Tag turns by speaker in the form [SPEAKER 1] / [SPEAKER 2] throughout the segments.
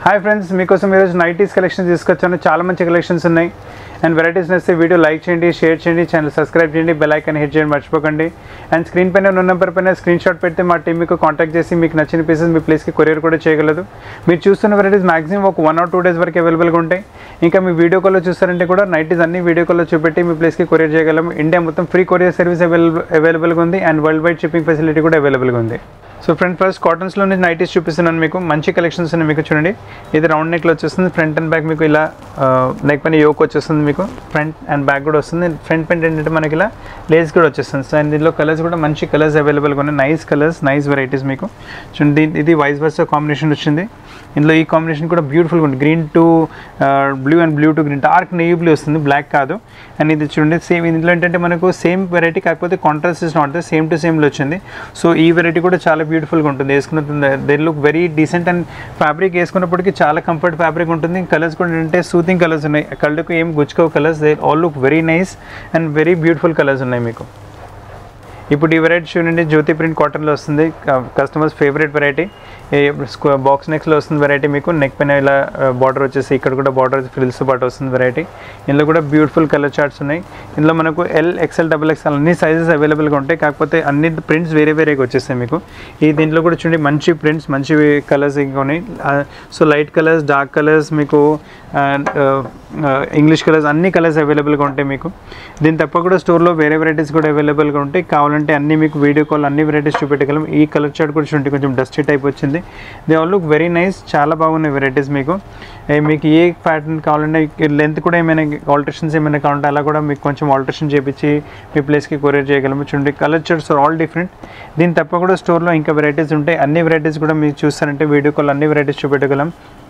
[SPEAKER 1] hi friends మీకోసం ఈరోజు nighties collection తీసుకొచ్చాను చాలా మంచి కలెక్షన్స్ ఉన్నాయి అండ్ వెరైటీస్ నచ్చితే వీడియో లైక్ చేయండి షేర్ చేయండి ఛానల్ సబ్స్క్రైబ్ చేయండి బెల్ ఐకాన్ హిట్ చేయండి మర్చిపోకండి అండ్ స్క్రీన్ పైన ఉన్న నెంబర్ పైన స్క్రీన్ షాట్ పెడితే మా టీం మీకు కాంటాక్ట్ చేసి మీకు నచ్చిన పీసెస్ మీ ప్లేస్కి కొరియర్ కూడా చేయగలదు మీరు చూస్తున్న వెరైటీస్ మాక్సిమం ఒక వన్ ఆర్ టూ డేస్ వరకు అవైలబుల్గా ఉంటాయి ఇంకా మీ వీడియో కాల్లో చూస్తారంటే కూడా నైటీస్ అన్ని వీడియో కాల్లో చూపెట్టి మీ ప్లేస్కి కొరియర్ చేయగలం ఇండియా మొత్తం ఫ్రీ కొరియర్ సర్వీస్ అవైలబుల్ అవైలబుల్గా ఉంది and world wide shipping facility కూడా అవైలబుల్గా ఉంది సో ఫ్రంట్ ఫస్ట్ కాటన్స్లో నుంచి నైటీస్ చూపిస్తున్నాను మీకు మంచి కలెక్షన్స్ ఉన్నాయి మీకు చూడండి ఇది రౌండ్ నెక్లో వచ్చేస్తుంది ఫ్రంట్ అండ్ బ్యాక్ మీకు ఇలా నెక్ పైన యోక్ వచ్చేస్తుంది మీకు ఫ్రంట్ అండ్ బ్యాక్ కూడా వస్తుంది ఫ్రంట్ పెయింట్ ఏంటంటే మనకి ఇలా లేస్ కూడా వచ్చేస్తుంది సో అండ్ దీనిలో కలర్స్ కూడా మంచి కలర్స్ అవైలబుల్గా ఉన్నాయి నైస్ కలర్స్ నైస్ వెరైటీస్ మీకు చూడండి దీని- ఇది వైస్ వర్స్ కాంబినేషన్ వచ్చింది ఇందులో ఈ కాంబినేషన్ కూడా బ్యూటిఫుల్గా ఉంది green to blue and blue to green dark navy blue వస్తుంది బ్లాక్ కాదు అండ్ ఇది చూడండి సేమ్ ఇందులో ఏంటంటే మనకు సేమ్ వెరైటీ కాకపోతే contrast is not same to సేమ్లో వచ్చింది సో ఈ వెరైటీ కూడా చాలా బ్యూటిఫుల్గా ఉంటుంది వేసుకున్న they look very decent and fabric వేసుకున్నప్పటికీ చాలా కంఫర్ట్ ఫ్యాబ్రిక్ ఉంటుంది కలర్స్ కూడా ఏంటంటే సూతింగ్ కలర్స్ ఉన్నాయి కళ్ళకు ఏం గుచ్చుకోవు colours they all look very nice and very beautiful colours ఉన్నాయి మీకు ఇప్పుడు ఈ వెరైటీ చూడండి జ్యోతి ప్రింట్ కాటన్లో వస్తుంది కస్టమర్స్ ఫేవరెట్ వెరైటీ బాక్స్ నెక్స్లో వస్తుంది వెరైటీ మీకు నెక్ పైన ఇలా బార్డర్ వచ్చేసి ఇక్కడ కూడా బార్డర్ ఫ్రిల్స్ పాటు వస్తుంది వెరైటీ ఇందులో కూడా బ్యూటిఫుల్ కలర్ చార్ట్స్ ఉన్నాయి ఇందులో మనకు ఎల్ ఎక్సెల్ డబుల్ ఎక్స్ఎల్ అన్ని సైజెస్ అవైలబుల్గా ఉంటాయి కాకపోతే అన్ని ప్రింట్స్ వేరే వేరేగా వచ్చేస్తాయి మీకు ఈ దీంట్లో కూడా చూడండి మంచి ప్రింట్స్ మంచి కలర్స్ ఇంకా ఉన్నాయి so light colours dark colours మీకు ఇంగ్లీష్ కలర్స్ అన్ని కలర్స్ అవైలబుల్గా ఉంటాయి మీకు దీని తప్ప కూడా స్టోర్లో వేరే వెరైటీస్ కూడా అవైలబుల్గా ఉంటాయి కావాలంటే అన్ని మీకు వీడియో కాల్ అన్ని వెరైటీస్ చూపెట్టగలం ఈ కలర్ చార్ట్ కూడా చూడండి కొంచెం డస్టీ టైప్ వచ్చింది they all look very nice చాలా బాగున్నాయి వెరైటీస్ మీకు ఏ మీకు ఏ ప్యాటర్న్ కావాలంటే లెంత్ కూడా ఏమైనా ఆల్టరేషన్స్ ఏమైనా కావాలంటే అలా కూడా మీకు కొంచెం ఆల్టరేషన్ చేపించి మీ ప్లేస్కి కొరియర్ చేయగలము చూడండి colour charts are all different దీని తప్ప కూడా స్టోర్లో ఇంకా వెరైటీస్ ఉంటాయి అన్ని వెరైటీస్ కూడా మీరు చూస్తారంటే వీడియో కాల్ అన్ని వెరైటీస్ చూపెట్టగలం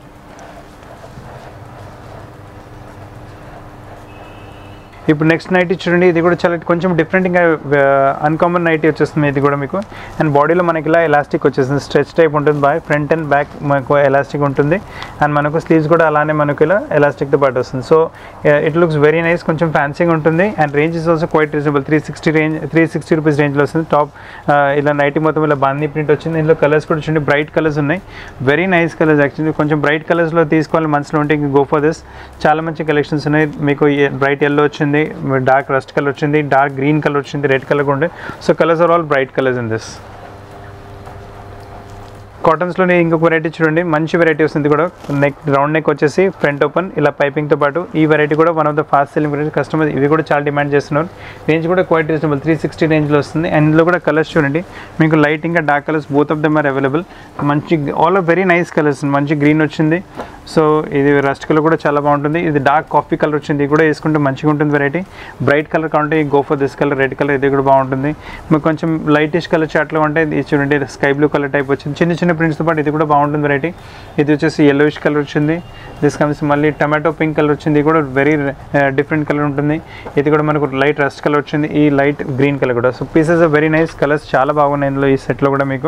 [SPEAKER 1] ఇప్పుడు నెక్స్ట్ నైటీ చూడండి ఇది కూడా చాలా కొంచెం డిఫరెంట్ ఇంకా అన్కామన్ నైటీ వచ్చేస్తుంది ఇది కూడా మీకు అండ్ బాడీలో మనకి ఇలా ఎలాస్టిక్ వచ్చేస్తుంది స్ట్రెచ్ టైప్ ఉంటుంది బాయ్ ఫ్రంట్ అండ్ బ్యాక్ మనకు ఎలాస్టిక్ ఉంటుంది అండ్ మనకు స్లీవ్స్ కూడా అలానే మనకు ఇలా ఎలాస్టిక్తో పాటు వస్తుంది so it looks very nice కొంచెం ఫ్యాన్సీగా ఉంటుంది and range is also quite reasonable three sixty range three sixty rupees రేంజ్లో వస్తుంది టాప్ ఇలా నైటీ మొత్తం ఇలా బాందీ ప్రింట్ వచ్చింది ఇందులో కలర్స్ కూడా చూడండి బ్రైట్ కలర్స్ ఉన్నాయి వెరీ నైస్ కలర్స్ యాక్చువల్లీ కొంచెం బ్రైట్ కలర్స్లో తీసుకోవాలి మనసులో ఉంటే ఇంక గో ఫర్ దిస్ చాలా మంచి కలెక్షన్స్ ఉన్నాయి మీకు బ్రైట్ ఎల్లో వచ్చింది డార్క్ రస్ట్ కలర్ వచ్చింది డార్క్ గ్రీన్ కలర్ వచ్చింది రెడ్ కలర్ కూడా ఉంది so colours are all bright colours in this కాటన్స్లోనే ఇంకొక వెరైటీ చూడండి మంచి వెరైటీ వస్తుంది కూడా నెక్ రౌండ్ నెక్ వచ్చేసి ఫ్రంట్ ఓపెన్ ఇలా పైపింగ్తో పాటు ఈ వెరైటీ కూడా one of the fast selling variety customer ఇవి కూడా చాలా డిమాండ్ చేస్తున్నారు రేంజ్ కూడా క్వైట్ రీజనబుల్ త్రీ సిక్స్టీ రేంజ్లో వస్తుంది అండ్ ఇందులో కూడా కలర్స్ చూడండి మీకు లైట్ ఇంకా dark colours both of them are available మంచి all of very nice colours మంచి గ్రీన్ వచ్చింది సో ఇది రస్ట్ కలర్ కూడా చాలా బాగుంటుంది ఇది డార్క్ కాఫీ కలర్ వచ్చింది ఇది కూడా వేసుకుంటే మంచిగా ఉంటుంది వెరైటీ బ్రైట్ కలర్ కావాలంటే go for this colour red colour ఇది కూడా బాగుంటుంది మీకు కొంచెం లైటిష్ కలర్ చాట్లో ఉంటే ఇది చూడండి స్కై బ్లూ కలర్ టైప్ వచ్చింది చిన్న చిన్న ప్రింట్స్తో పాటు ఇది కూడా బాగుంటుంది వెరైటీ ఇది వచ్చేసి ఎల్లోయిష్ కలర్ వచ్చింది దిస్ కమ్స్ మళ్ళీ టమాటో పింక్ కలర్ వచ్చింది ఇది కూడా వెరీ డిఫరెంట్ కలర్ ఉంటుంది ఇది కూడా మనకు లైట్ రస్ట్ కలర్ వచ్చింది ఈ లైట్ గ్రీన్ కలర్ కూడా so pieces very nice colours చాలా బాగున్నాయి ఇందులో ఈ సెట్లో కూడా మీకు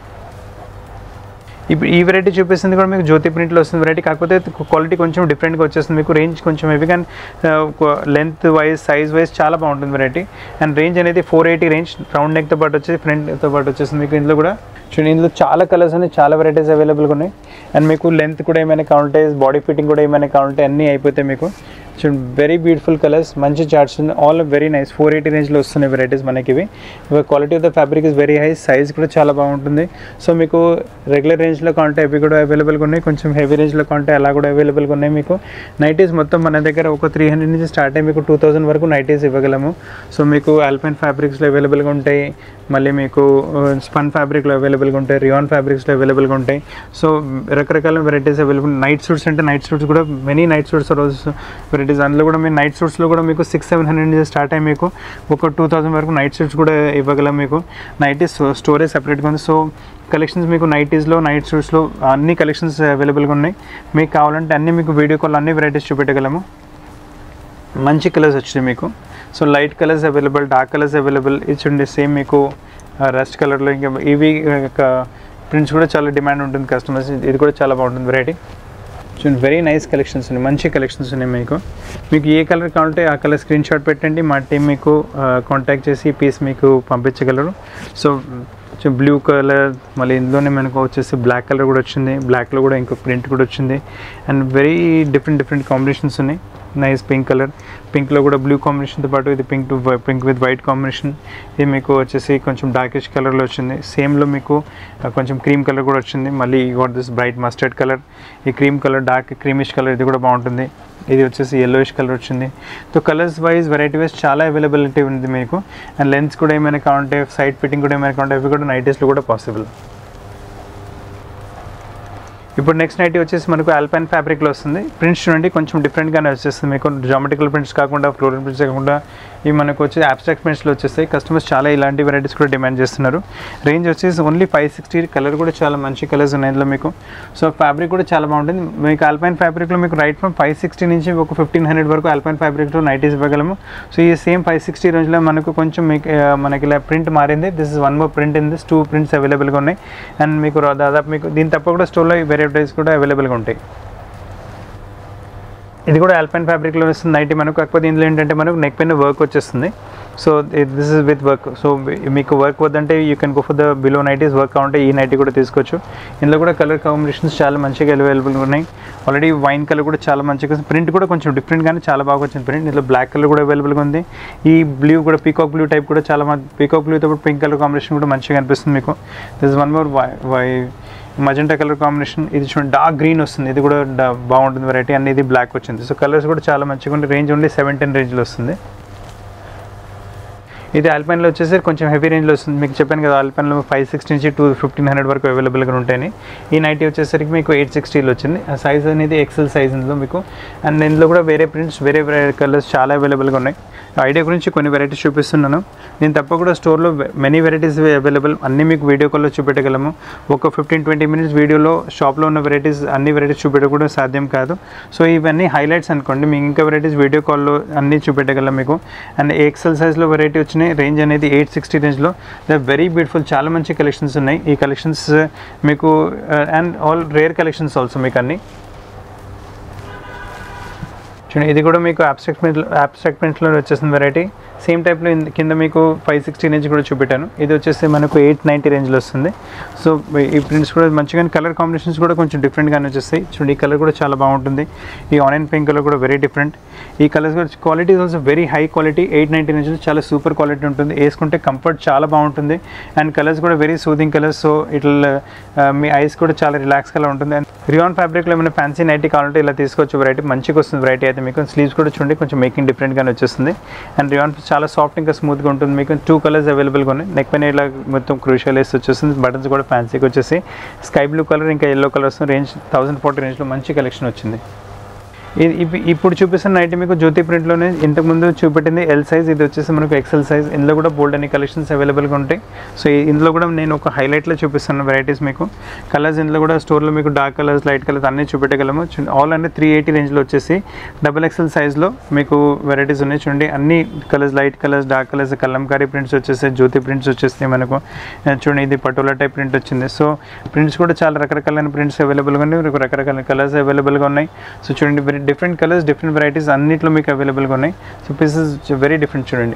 [SPEAKER 1] ఇప్పుడు ఈ వెరైటీ చూపిస్తుంది కూడా మీకు జ్యోతి ప్రింట్లో వస్తుంది వెరైటీ కాకపోతే క్వాలిటీ కొంచెం డిఫరెంట్గా వచ్చేస్తుంది మీకు రేంజ్ కొంచెం హెవీ కానీ లెంత్ వైజ్ సైజ్ వైజ్ చాలా బాగుంటుంది వెరైటీ అండ్ రేంజ్ అనేది ఫోర్ ఎయిటీ రేంజ్ రౌండ్ నెక్తో పాటు వచ్చేసి ఫ్రంట్తో పాటు వచ్చేస్తుంది మీకు ఇందులో కూడా చూడండి ఇందులో చాలా కలర్స్ ఉన్నాయి చాలా వెరైటీస్ అవైలబుల్గా ఉన్నాయి అండ్ మీకు లెంత్ కూడా ఏమైనా కావాలంటే బాడీ ఫిట్టింగ్ కూడా ఏమైనా కావాలంటే అన్నీ అయిపోతాయి మీకు చూడండి వెరీ బ్యూటిఫుల్ కలర్స్ మంచి చార్ట్స్ ఉన్నాయి all very nice four eighty రేంజ్లో వస్తున్నాయి వెరైటీస్ మనకి ఇవి quality of the fabric is very high size కూడా చాలా బాగుంటుంది సో మీకు రెగ్యులర్ రేంజ్లో కావాలంటే అవి కూడా అవైలబుల్గా ఉన్నాయి కొంచెం హెవీ రేంజ్లో కావాలంటే అలా కూడా అవైలబుల్గా ఉన్నాయి మీకు నైటీస్ మొత్తం మన దగ్గర ఒక త్రీ హండ్రెడ్ నుంచి స్టార్ట్ అయ్యి మీకు టూ థౌసండ్ వరకు నైటీస్ ఇవ్వగలము సో మీకు ఆల్పైన్ ఫ్యాబ్రిక్స్లో అవైలబుల్గా ఉంటాయి మళ్ళీ మీకు స్పన్ ఫ్యాబ్రిక్లో అవైలబుల్గా ఉంటాయి రియాన్ ఫ్యాబ్రిక్స్లో అవైలబుల్గా ఉంటాయి సో రకరకాల వెరైటీస్ అవైలబుల్ నైట్ సూట్స్ అంటే నైట్ సూట్స్ కూడా మెనీ నైట్ సూట్స్ రోజు వెరైటీస్ అందులో కూడా మీరు నైట్ సూట్స్లో కూడా మీకు సిక్స్ సెవెన్ హండ్రెడ్ నుంచి స్టార్ట్ అయ్యి మీకు ఒక టూ థౌసండ్ వరకు నైట్ సూట్స్ కూడా ఇవ్వగలం మీకు నైటీస్ స్టోరేజ్ సపరేట్గా ఉంది సో కలెక్షన్స్ మీకు నైటీస్లో నైట్ సూట్స్లో అన్ని కలెక్షన్స్ అవైలబుల్గా ఉన్నాయి మీకు కావాలంటే అన్ని మీకు వీడియో కాల్ అన్ని వెరైటీస్ చూపెట్టగలము మంచి కలర్స్ వచ్చినాయి మీకు so light colours available dark colours available ఇది చూడండి సేమ్ మీకు రస్ట్ కలర్లో ఇంకా ఇవి ప్రింట్స్ కూడా చాలా డిమాండ్ ఉంటుంది కస్టమర్స్ ఇది కూడా చాలా బాగుంటుంది వెరైటీ చూడండి వెరీ నైస్ కలెక్షన్స్ ఉన్నాయి మంచి కలెక్షన్స్ ఉన్నాయి మీకు మీకు ఏ కలర్ కావాలంటే ఆ కలర్ స్క్రీన్ షాట్ పెట్టండి మా టీం మీకు కాంటాక్ట్ చేసి ఈ పీస్ మీకు పంపించగలరు సో కొంచెం బ్లూ కలర్ మళ్ళీ ఇందులోనే మనకు వచ్చేసి బ్లాక్ కలర్ కూడా వచ్చింది బ్లాక్లో కూడా ఇంకో ప్రింట్ కూడా వచ్చింది and very different different combinations ఉన్నాయి నైస్ పింక్ కలర్ పింక్లో కూడా బ్లూ కాంబినేషన్తో పాటు ఇది pink to pink with white combination ఇది మీకు వచ్చేసి కొంచెం డార్కిష్ కలర్లో వచ్చింది సేమ్లో మీకు ఆ, కొంచెం క్రీమ్ కలర్ కూడా వచ్చింది మళ్ళీ got this bright mustard colour ఈ cream colour dark creamish colour ఇది కూడా బాగుంటుంది ఇది వచ్చేసి ఎల్లోయిష్ కలర్ వచ్చింది so colours wise variety wise చాలా అవైలబిలిటీ ఉంది మీకు అండ్ లెన్స్ కూడా ఏమైనా కావాలంటే సైడ్ ఫిట్టింగ్ కూడా ఏమైనా కావాలంటే అవి కూడా నైటీస్లో కూడా పాసిబుల్ ఇప్పుడు నెక్స్ట్ నైటీ వచ్చేసి మనకు ఆల్పైన్ ఫ్యాబ్రిక్లో వస్తుంది ప్రింట్స్ చూడండి కొంచెం డిఫరెంట్గానే వచ్చేస్తుంది మీకు జామెట్రికల్ ప్రింట్స్ కాకుండా ఫ్లోరల్ ప్రింట్స్ కాకుండా ఇవి మనకు వచ్చి అబ్స్ట్రాక్ట్ ప్రింట్స్లో వచ్చేస్తాయి కస్టమర్స్ చాలా ఇలాంటి వెరైటీస్ కూడా డిమాండ్ చేస్తున్నారు రేంజ్ వచ్చేసి ఓన్లీ ఫైవ్ సిక్స్టీ కలర్ కూడా చాలా మంచి కలర్స్ ఉన్నాయి ఇందులో మీకు సో ఫ్యాబ్రిక్ కూడా చాలా బాగుంటుంది మీకు ఆల్పైన్ ఫ్యాబ్రిక్లో మీకు రైట్ ఫ్రమ్ ఫైవ్ సిక్స్టీ నుంచి ఒక ఫిఫ్టీన్ హండ్రెడ్ వరకు ఆల్పైన్ ఫ్యాబ్రిక్లో నైటీస్ ఇవ్వగలము సో ఈ సేమ్ ఫైవ్ సిక్స్టీ రేంజ్లో మనకు కొంచెం మీకు ఆ, మనకి ఇలా ప్రింట్ మారింది this is one more print in this two prints అవైలబుల్గా ఉన్నాయి అండ్ మీకు రా- దాదాపు మీకు దీని తప్ప కూడా స్టోర్లో వెరైటీస్ కూడా అవైలబుల్గా ఉంటాయి ఇది కూడా ఆల్పైన్ ఫ్యాబ్రిక్లో వస్తుంది నైటీ మనకు కాకపోతే ఇందులో ఏంటంటే మనకు నెక్ పైన వర్క్ వచ్చేస్తుంది so this is with work so మీకు వర్క్ వద్దంటే you can go for the below nighties work కావాలంటే ఈ నైటీ కూడా తీసుకోవచ్చు ఇందులో కూడా కలర్ కాంబినేషన్స్ చాలా మంచిగా అవైలబుల్గా ఉన్నాయి ఆల్రెడీ వైన్ కలర్ కూడా చాలా మంచిగా ప్రింట్ కూడా కొంచెం డిఫరెంట్గానే చాలా బాగా వచ్చింది ప్రింట్ ఇందులో బ్లాక్ కలర్ కూడా అవైలబుల్గా ఉంది ఈ బ్లూ కూడా పీకాక్ బ్లూ టైప్ కూడా చాలా పీకాక్ బ్లూతో పాటు పింక్ కలర్ కాంబినేషన్ కూడా మంచిగా అనిపిస్తుంది మీకు this one more why magenta colour combination ఇది చూడండి డార్క్ గ్రీన్ వస్తుంది ఇది కూడా డా- బాగుంటుంది వెరైటీ అండ్ ఇది బ్లాక్ వచ్చింది సో కలర్స్ కూడా చాలా మంచిగా ఉంది రేంజ్ ఓన్లీ సెవెంటీన్ రేంజ్లో వస్తుంది ఇది ఆల్పైన్లో వచ్చేసి కొంచెం హెవీ రేంజ్లో వస్తుంది మీకు చెప్పాను కదా ఆల్పైన్లో ఫైవ్ సిక్స్టీ నుంచి టూ ఫిఫ్టీన్ హండ్రెడ్ వరకు అవైలబుల్గా ఉంటాయి ఈ నైటీ వచ్చేసరికి మీకు ఎయిట్ సిక్స్టీలో వచ్చింది ఆ సైజ్ అనేది ఎక్సెల్ సైజ్ ఇందులో మీకు అండ్ ఇందులో కూడా వేరే ప్రింట్స్ వేరే వేరే కలర్స్ చాలా అవైలబుల్గా ఉన్నాయి ఐడియా గురించి కొన్ని వెరైటీస్ చూపిస్తున్నాను నేను తప్ప కూడా స్టోర్లో మెనీ వెరైటీస్ అవైలబుల్ అన్నీ మీకు వీడియో కాల్లో చూపెట్టగలము ఒక ఫిఫ్టీన్ ట్వంటీ మినిట్స్ వీడియోలో షాప్లో ఉన్న వెరైటీస్ అన్ని వెరైటీస్ చూపెట్టకూడదు సాధ్యం కాదు సో ఇవన్నీ హైలైట్స్ అనుకోండి మీకు ఇంకా వెరైటీస్ వీడియో కాల్లో అన్నీ చూపెట్టగలం మీకు అండ్ ఎక్సెల్ సైజ్లో వెరైటీ వచ్చినాయి రేంజ్ అనేది ఎయిట్ సిక్స్టీ రేంజ్లో ద వెరీ బ్యూటిఫుల్ చాలా మంచి కలెక్షన్స్ ఉన్నాయి ఈ కలెక్షన్స్ మీకు and all rare collections also మీకు అన్నీ చూడండి ఇది కూడా మీకు అబ్స్ట్రాక్ట్ ప్రింట్ అబ్స్ట్రాక్ట్ ప్రింట్లో వచ్చేసిన వెరైటీ సేమ్ టైప్లో కింద మీకు ఫైవ్ సిక్స్టీ రేంజ్ కూడా చూపెట్టాను ఇది వచ్చేసి మనకు ఎయిట్ నైంటీ రేంజ్లో వస్తుంది సో ఈ ప్రింట్స్ కూడా మంచిగా కలర్ కాంబినేషన్స్ కూడా కొంచెం డిఫరెంట్గానే వచ్చేస్తాయి చూడండి ఈ కలర్ కూడా చాలా బాగుంటుంది ఈ ఆనియన్ పింక్ కలర్ కూడా వెరీ డిఫరెంట్ ఈ కలర్స్ కూడా quality also very high quality eight ninety రేంజ్లో చాలా సూపర్ క్వాలిటీ ఉంటుంది వేసుకుంటే కంఫర్ట్ చాలా బాగుంటుంది అండ్ కలర్స్ కూడా వెరీ సూదింగ్ కలర్స్ సో ఇట్లా ఆ, మీ ఐస్ కూడా చాలా రిలాక్స్గా ఉంటుంది అండ్ రియాన్ ఫ్యాబ్రిక్లో ఏమైనా ఫ్యాన్సీ నైటీ కావాలంటే ఇలా తీసుకోవచ్చు వెరైటీ మంచిగా వస్తుంది వెరైటీ అయితే మీకు స్లీవ్స్ కూడా చూడండి కొంచెం మేకింగ్ డిఫరెంట్గానే వచ్చేస్తుంది అండ్ రియాన్ చాలా సాఫ్ట్ ఇంకా స్మూత్గా ఉంటుంది మీకు టూ కలర్స్ అవైలబుల్గా ఉన్నాయి నెక్ పైన ఇలా మొత్తం క్రూషియల్ వేసి వచ్చేస్తుంది బటన్స్ కూడా ఫ్యాన్సీగా వచ్చేసి స్కై బ్లూ కలర్ ఇంకా yellow colours range thousand forty రేంజ్లో మంచి కలెక్షన్ వచ్చింది ఇది ఇప్పు- ఇప్పుడు చూపిస్తున్న నైట్ మీకు జ్యోతి ప్రింట్లోనే ఇంతకుముందు చూపెట్టింది ఎల్ సైజ్ ఇది వచ్చేసి మనకు ఎక్సెల్ సైజ్ ఇందులో కూడా బోల్డ్ అనే కలెక్షన్స్ అవైలబుల్గా ఉంటాయి సో ఈ- ఇందులో కూడా నేను ఒక హైలైట్లో చూపిస్తున్న వెరైటీస్ మీకు కలర్స్ ఇందులో కూడా స్టోర్లో మీకు డార్క్ కలర్స్ లైట్ కలర్స్ అన్నీ చూపెట్టగలము చూ- ఆల్ అంటే త్రీ ఎయిటీ రేంజ్లో వచ్చేసి డబల్ ఎక్సెల్ సైజ్లో మీకు వెరైటీస్ ఉన్నాయి చూడండి అన్ని colours light colours dark colours kalamkari prints వచ్చేసాయి జ్యోతి ప్రింట్స్ వచ్చేస్తాయి మనకు ఆ, చూడండి ఇది పటోలా టైప్ ప్రింట్ వచ్చింది సో ప్రింట్స్ కూడా చాలా రకరకాలైన ప్రింట్స్ అవైలబుల్గా ఉన్నాయి రకరకాల కలర్స్ అవైలబుల్గా ఉన్నాయి సో చూడండి very different colours different varieties అన్నిట్లో మీకు అవైలబుల్గా ఉన్నాయి సో పీసెస్ వెరీ డిఫరెంట్ చూడండి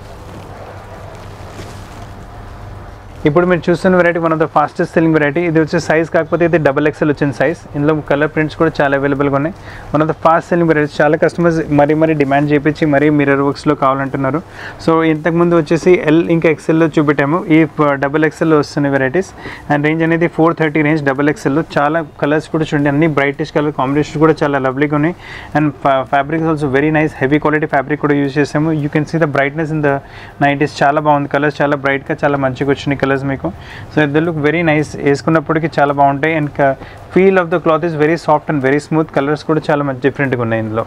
[SPEAKER 1] ఇప్పుడు మీరు చూస్తున్న variety one of the fastest selling variety ఇది వచ్చే సైజ్ కాకపోతే ఇది డబల్ ఎక్సెల్ వచ్చిన సైజ్ ఇందులో కలర్ ప్రింట్స్ కూడా చాలా అవైలబుల్గా ఉన్నాయి one of the fast selling varieties చాలా కస్టమర్స్ మరీ మరీ డిమాండ్ చేయించి మరీ మిర్రర్ వర్క్స్లో కావాలంటున్నారు సో ఇంతకుముందు వచ్చేసి ఎల్ ఇంకా ఎక్సెల్లో చూపెట్టాము ఈ డబల్ ఎక్సెల్లో వస్తున్న వెరైటీస్ అండ్ రేంజ్ అనేది ఫోర్ థర్టీ రేంజ్ డబల్ ఎక్సెల్లో చాలా కలర్స్ కూడా చూడండి అన్ని బ్రైటిష్ కలర్ కాంబినేషన్ కూడా చాలా లవ్లీగా ఉన్నాయి and fabric also very nice heavy quality fabric కూడా యూజ్ చేసాము you can see the brightness in the nighties చాలా బాగుంది కలర్స్ చాలా బ్రైట్గా చాలా మంచిగా వచ్చినాయి కలర్స్ మీకు so the look very nice వేసుకున్నప్పటికీ చాలా బాగుంటాయి and feel of the cloth is very soft and very smooth colours కూడా చాలా మంచి డిఫరెంట్గా ఉన్నాయి ఇందులో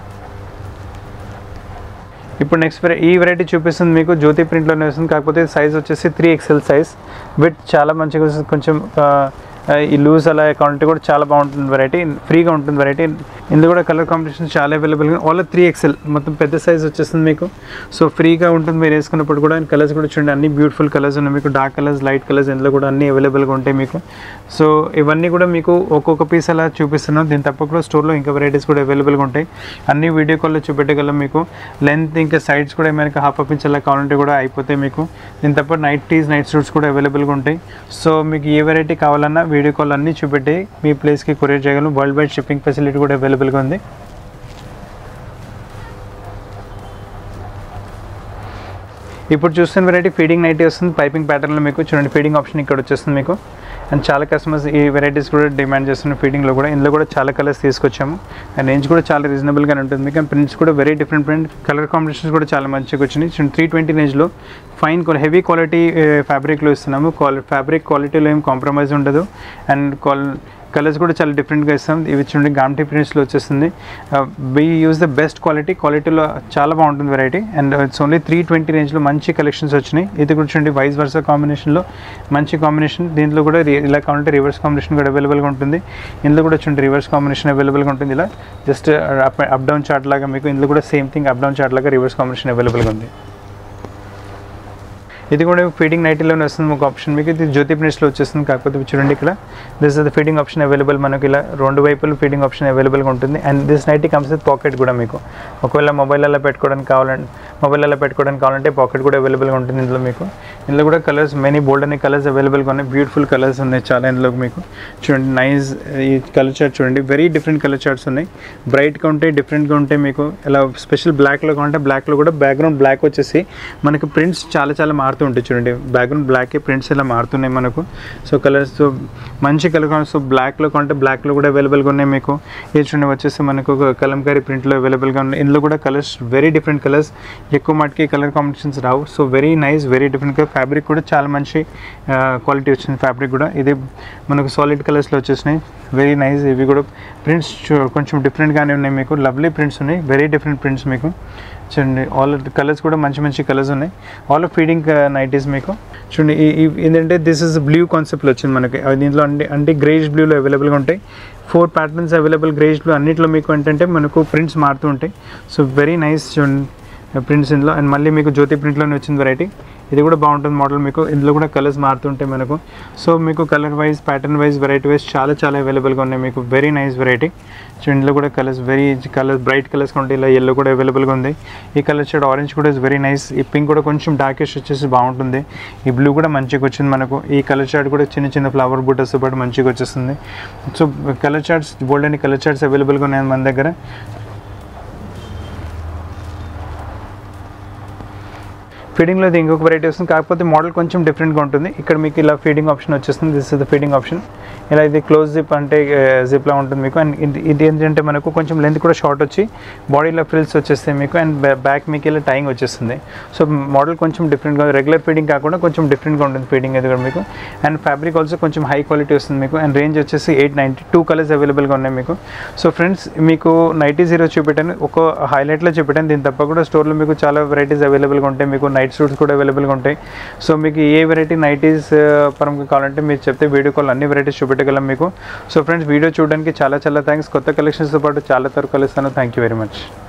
[SPEAKER 1] ఇప్పుడు నెక్స్ట్ వెరై ఈ వెరైటీ చూపిస్తుంది మీకు జ్యోతి ప్రింట్లోనే వస్తుంది కాకపోతే సైజ్ వచ్చేసి త్రీ ఎక్స్ఎల్ సైజ్ విత్ చాలా మంచిగా వస్తుంది కొంచెం ఆ, ఈ లూజ్ అలా కావాలంటే కూడా చాలా బాగుంటుంది వెరైటీ ఫ్రీగా ఉంటుంది వెరైటీ ఇందులో కూడా కలర్ కాంబినేషన్ చాలా అవైలబుల్ ఆల్ త్రీ ఎక్సెల్ మొత్తం పెద్ద సైజ్ వచ్చేస్తుంది మీకు సో ఫ్రీగా ఉంటుంది మీరు వేసుకున్నప్పుడు కూడా కలర్స్ కూడా చూడండి అన్ని బ్యూటిఫుల్ కలర్స్ ఉన్నాయి మీకు డార్క్ కలర్స్ లైట్ కలర్స్ ఇందులో కూడా అన్ని అవైలబుల్గా ఉంటాయి మీకు సో ఇవన్నీ కూడా మీకు ఒక్కొక్క పీస్ అలా చూపిస్తున్నాం దీని తప్ప కూడా స్టోర్లో ఇంకా వెరైటీస్ కూడా అవైలబుల్గా ఉంటాయి అన్ని వీడియో కాల్లో చూపెట్టగలం మీకు లెంత్ ఇంకా సైడ్స్ కూడా ఏమైనా హాఫ్ అప్ ఇంచ్ అలా కావాలంటే కూడా అయిపోతాయి మీకు దీని తప్ప నైట్ టీస్ నైట్ సూట్స్ కూడా అవైలబుల్గా ఉంటాయి సో మీకు ఏ వెరైటీ కావాలన్నా వీడియో కాల్ అన్నీ చూపెట్టి మీ ప్లేస్కి కొరియర్ చేయగలం వరల్డ్ వైడ్ షిప్పింగ్ ఫెసిలిటీ కూడా అవైలబుల్గా ఉంది ఇప్పుడు చూస్తున్న వెరైటీ ఫీడింగ్ నైటీ వస్తుంది పైపింగ్ ప్యాటర్న్లో మీకు చూడండి ఫీడింగ్ ఆప్షన్ ఇక్కడ వచ్చేస్తుంది మీకు అండ్ చాలా కస్టమర్స్ ఈ వెరైటీస్ కూడా డిమాండ్ చేస్తున్న ఫీడింగ్లో కూడా ఇందులో కూడా చాలా కలర్స్ తీసుకొచ్చాము అండ్ రేంజ్ కూడా చాలా రీజనబుల్గానే ఉంటుంది మీకు అండ్ ప్రింట్స్ కూడా very different print colour combinations కూడా చాలా మంచిగా వచ్చినాయి చూడండి త్రీ ట్వంటీ రేంజ్లో ఫైన్ హెవీ క్వాలిటీ ఫ్యాబ్రిక్లో ఇస్తున్నాము క్వాలి ఫ్యాబ్రిక్ క్వాలిటీలో ఏం కాంప్రమైజ్ ఉండదు అండ్ క్వాల్ కలర్స్ కూడా చాలా డిఫరెంట్గా ఇస్తాం ఇవి చూడండి గామ్టీ ప్రింట్స్లో వచ్చేస్తుంది we use the best quality క్వాలిటీలో చాలా బాగుంటుంది variety and it's only three twenty రేంజ్లో మంచి కలెక్షన్స్ వచ్చినాయి ఇది కూడా చూడండి వైస్ వర్సా కాంబినేషన్లో మంచి కాంబినేషన్ దీంట్లో కూడా రి- ఇలా కావాలంటే రివర్స్ కాంబినేషన్ కూడా అవైలబుల్గా ఉంటుంది ఇందులో కూడా చూడండి రివర్స్ కాంబినేషన్ అవైలబుల్గా ఉంటుంది ఇలా just up up down chart లాగా మీకు ఇందులో కూడా same thing up down chart లాగా రివర్స్ కాంబినేషన్ అవైలబుల్గా ఉంది ఇది కూడా ఫీడింగ్ నైటీలోనే వస్తుంది ఒక ఆప్షన్ మీకు ఇది జ్యోతి ప్రింట్స్లో వచ్చేస్తుంది కాకపోతే ఇవి చూడండి ఇక్కడ this is the feeding option available మనకి ఇలా రెండు వైపులు ఫీడింగ్ ఆప్షన్ అవైలబుల్గా ఉంటుంది and this nighty comes with pocket కూడా మీకు ఒకవేళ మొబైల్లో పెట్టుకోవడానికి కావాలంటే మొబైల్లో పెట్టుకోవడానికి కావాలంటే పాకెట్ కూడా అవైలబుల్గా ఉంటుంది ఇందులో మీకు ఇందులో కూడా కలర్స్ మెనీ బోల్డ్ అనే కలర్స్ అవైలబుల్గా ఉన్నాయి బ్యూటిఫుల్ కలర్స్ ఉన్నాయి చాలా ఇందులో మీకు చూడండి నైస్ ఈ కలర్ చార్ట్ చూడండి వెరీ డిఫరెంట్ కలర్ చార్ట్స్ ఉన్నాయి బ్రైట్గా ఉంటాయి డిఫరెంట్గా ఉంటాయి మీకు ఇలా స్పెషల్ బ్లాక్లో కావాలంటే బ్లాక్లో కూడా బ్యాక్గ్రౌండ్ బ్లాక్ వచ్చేసి మనకు ప్రింట్స్ చాలా చాలా మారుతూ ఉంటాయి చూడండి బ్యాక్గ్రౌండ్ బ్లాక్ ప్రింట్స్ ఇలా మారుతున్నాయి మనకు సో కలర్స్ మంచి కలర్ సో బ్లాక్లో కావాలంటే బ్లాక్లో కూడా అవైలబుల్గా ఉన్నాయి మీకు ఇది చూడండి వచ్చేసి మనకు ఒక కలంకారీ ప్రింట్లో అవైలబుల్గా ఉన్నాయి ఇందులో కూడా కలర్స్ వెరీ డిఫరెంట్ కలర్స్ ఎక్కువ మటుకి కలర్ కాంబినేషన్స్ రావు సో వెరీ నైస్ వెరీ డిఫరెంట్గా ఫ్యాబ్రిక్ కూడా చాలా మంచి క్వాలిటీ వచ్చింది ఫ్యాబ్రిక్ కూడా ఇది మనకు సాలిడ్ కలర్స్లో వచ్చేసినాయి వెరీ నైస్ ఇవి కూడా ప్రింట్స్ కొంచెం డిఫరెంట్గానే ఉన్నాయి మీకు లవ్లీ ప్రింట్స్ ఉన్నాయి వెరీ డిఫరెంట్ ప్రింట్స్ మీకు చూడండి ఆల్ కలర్స్ కూడా మంచి మంచి కలర్స్ ఉన్నాయి ఆల్ ఫీడింగ్ నైటీస్ మీకు చూడండి ఈ ఈ- ఏంటంటే దిస్ ఇస్ బ్లూ కాన్సెప్ట్లో వచ్చింది మనకి అవి దీంట్లో అంటే అంటే గ్రేజ్ బ్లూలో అవైలబుల్గా ఉంటాయి four patterns available greige blue అన్నిట్లో మీకు ఏంటంటే మనకు ప్రింట్స్ మారుతూ ఉంటాయి సో వెరీ నైస్ చూడండి ప్రింట్స్ ఇందులో అండ్ మళ్ళీ మీకు జ్యోతి ప్రింట్లోనే వచ్చింది వెరైటీ ఇది కూడా బాగుంటుంది మోడల్ మీకు ఇందులో కూడా కలర్స్ మారుతుంటాయి మనకు సో మీకు colour wise pattern wise variety wise చాలా చాలా అవైలబుల్గా ఉన్నాయి మీకు వెరీ నైస్ వెరైటీ సో ఇందులో కూడా colours very colours bright colours ఉంటాయి ఇలా ఎల్లో కూడా అవైలబుల్గా ఉంది ఈ కలర్ షేడ్ ఆరెంజ్ కూడా ఇస్ వెరీ నైస్ ఈ పింక్ కూడా కొంచెం డార్కిష్ వచ్చేసి బాగుంటుంది ఈ బ్లూ కూడా మంచిగా వచ్చింది మనకు ఈ కలర్ షేడ్ కూడా చిన్న చిన్న ఫ్లవర్ బుట్టస్ పాటు మంచిగా వచ్చేస్తుంది సో కలర్ చార్ట్స్ బోల్డ్ అని కలర్ చార్ట్స్ అవైలబుల్గా ఉన్నాయి మన దగ్గర ఫీడింగ్లో ఇది ఇంకొక వెరైటీ వస్తుంది కాకపోతే మోడల్ కొంచెం డిఫరెంట్గా ఉంటుంది ఇక్కడ మీకు ఇలా ఫీడింగ్ ఆప్షన్ వచ్చేస్తుంది this is the feeding option ఇలా ఇది క్లోజ్ జిప్ అంటే జిప్లా ఉంటుంది మీకు అండ్ ఇది ఇది ఏంటంటే మనకు కొంచెం లెంత్ కూడా షార్ట్ వచ్చి బాడీలో ఫ్రిల్స్ వచ్చేస్తాయి మీకు అండ్ బ్యాక్ మీకు ఇలా టైంగ్ వచ్చేస్తుంది సో మోడల్ కొంచెం డిఫరెంట్గా రెగ్యులర్ ఫీడింగ్ కాకుండా కొంచెం డిఫరెంట్గా ఉంటుంది ఫీడింగ్ అది కూడా మీకు అండ్ ఫ్యాబ్రిక్ ఆల్సో కొంచెం హై క్వాలిటీ వస్తుంది మీకు అండ్ రేంజ్ వచ్చేసి ఎయిట్ నైంటీ టూ కలర్స్ అవైలబుల్గా ఉన్నాయి మీకు సో ఫ్రెండ్స్ మీకు నైటీ జీరో చూపెట్టాను ఒక హైలైట్లో చూపెట్టాను దీని తప్ప కూడా స్టోర్లో మీకు చాలా వెరైటీస్ అవైలబుల్గా ఉంటాయి మీకు నైట్ సూట్స్ కూడా అవైలబుల్గా ఉంటాయి సో మీకు ఏ వెరైటీ నైటీస్ పరంగా కావాలంటే మీరు చెప్తే వీడియో కాల్ అన్ని వెరైటీస్ చూపెట్టగలం మీకు సో ఫ్రెండ్స్ వీడియో చూడడానికి చాలా చాలా థ్యాంక్స్ కొత్త కలెక్షన్స్తో పాటు చాలా తరకు కలుస్తాను థ్యాంక్ యూ వెరీ మచ్